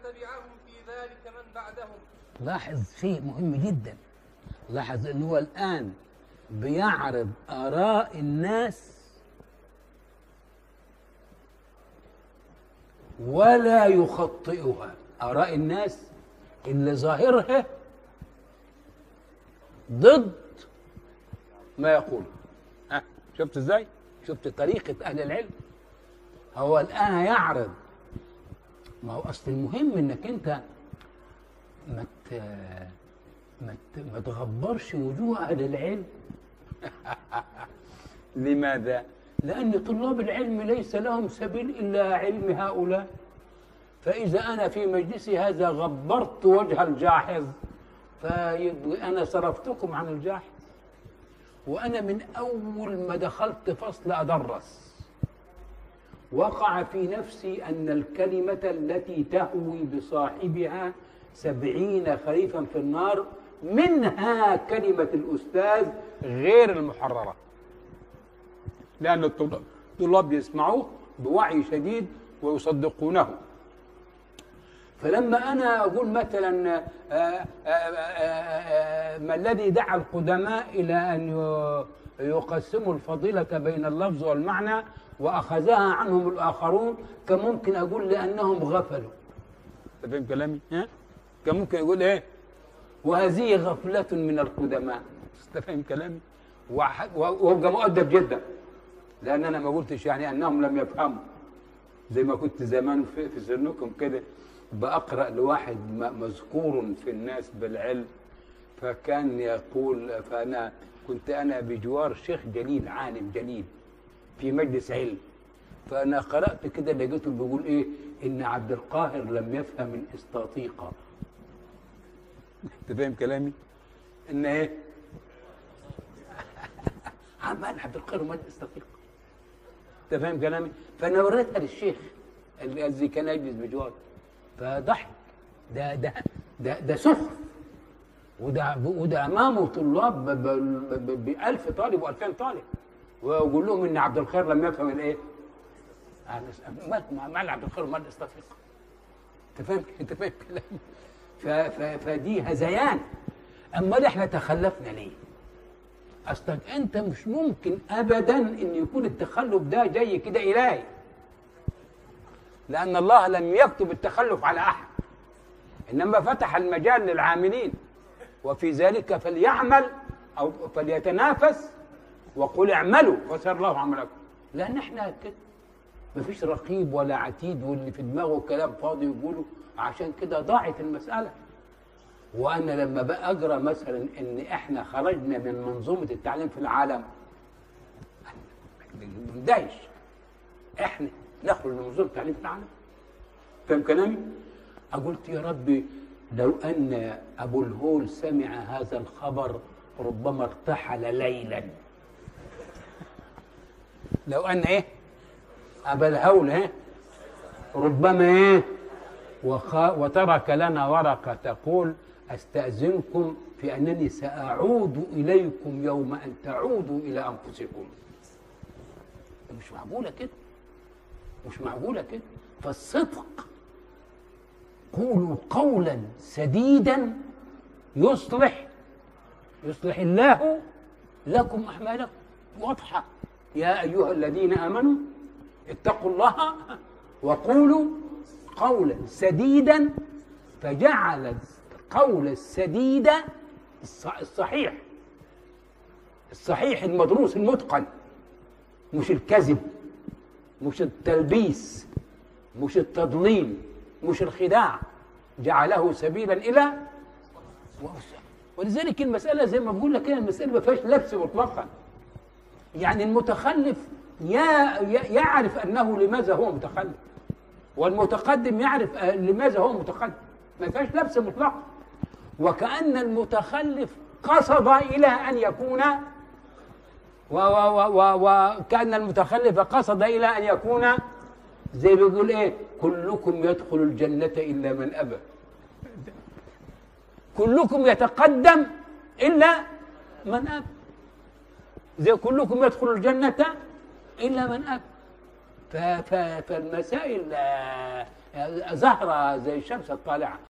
تبعهم في ذلك من بعدهم لاحظ شيء مهم جدا لاحظ انه هو الان بيعرض اراء الناس ولا يخطئها اراء الناس اللي ظاهرها ضد ما يقول ها شفت ازاي شفت طريقه اهل العلم هو الان يعرض ما هو اصل المهم انك انت ما ت... ما, ت... ما تغبرش وجوه اهل العلم لماذا؟ لأن طلاب العلم ليس لهم سبيل إلا علم هؤلاء فإذا أنا في مجلسي هذا غبرت وجه الجاحظ فأنا صرفتكم عن الجاحظ وأنا من أول ما دخلت فصل أدرس وقع في نفسي أن الكلمة التي تهوي بصاحبها سبعين خريفا في النار منها كلمة الأستاذ غير المحررة لأن الطلاب الطلاب يسمعوه بوعي شديد ويصدقونه فلما أنا أقول مثلا آه، آه، آه، ما الذي دعا القدماء إلى أن ي- يقسموا الفضيلة بين اللفظ والمعنى وأخذها عنهم الآخرون كان ممكن أقول لأنهم غفلوا أنت فاهم كلامي؟ ها؟ كان ممكن يقول إيه؟ وهذه غفلة من القدماء أنت فاهم كلامي؟ وح- وابقى مؤدب جدا لأن أنا ما قلتش يعني أنهم لم يفهموا زي ما كنت زمان في, في سنكم كده بقرأ لواحد م- مذكور في الناس بالعلم فكان يقول فأنا كنت أنا بجوار شيخ جليل عالم جليل في مجلس علم فأنا قرأت كده لقيته بيقول إيه إن عبد القاهر لم يفهم الاستاطيقة أنت فاهم كلامي؟ إن إيه؟ عمال عبد القاهر ما الاستاطيقة انت فاهم كلامي؟ فانا وريتها للشيخ الذي كان يجلس بجواري فضحك ده ده ده ده سخر وده وده امامه طلاب ب- ب- ب- ب 1000 طالب و2000 طالب ويقول لهم ان عبد الخير لم يفهم الايه؟ أنا- مال مال عبد الخير ومال الاستفيق انت فاهم انت فاهم كلامي؟ ف- ف- فدي هذيان امال احنا تخلفنا ليه؟ اصلك انت مش ممكن ابدا ان يكون التخلف ده جاي كده الهي لان الله لم يكتب التخلف على احد انما فتح المجال للعاملين وفي ذلك فليعمل او فليتنافس وقل اعملوا وسر الله عملكم لان احنا كده مفيش رقيب ولا عتيد واللي في دماغه كلام فاضي يقوله عشان كده ضاعت المساله وانا لما بقى اقرا مثلا ان احنا خرجنا من منظومه التعليم في العالم مندهش احنا نخرج من منظومه التعليم في العالم فاهم كلامي؟ قلت يا ربي لو ان ابو الهول سمع هذا الخبر ربما ارتحل ليلا لو ان ايه؟ ابا الهول ايه؟ ربما ايه؟ وخ... وترك لنا ورقة تقول أستأذنكم في أنني سأعود إليكم يوم أن تعودوا إلى أنفسكم مش معقولة كده مش معقولة كده فالصدق قولوا قولا سديدا يصلح يصلح الله لكم أعمالكم واضحة يا أيها الذين آمنوا اتقوا الله وقولوا قولا سديدا فجعل القول السديد الص- الصحيح الصحيح المدروس المتقن مش الكذب مش التلبيس مش التضليل مش الخداع جعله سبيلا الى ولذلك المساله زي ما بقول لك كده المساله ما فيهاش لبس مطلقا يعني المتخلف يا يا- يعرف انه لماذا هو متخلف والمتقدم يعرف آه، لماذا هو متقدم ما فيهاش لبس مطلق وكأن المتخلف قصد إلى أن يكون و و و و وكأن المتخلف قصد إلى أن يكون زي بيقول إيه كلكم يدخل الجنة إلا من أبى كلكم يتقدم إلا من أبى زي كلكم يدخل الجنة إلا من أبى ف- ف- فالمسائل آه، زهرة زي الشمس الطالعة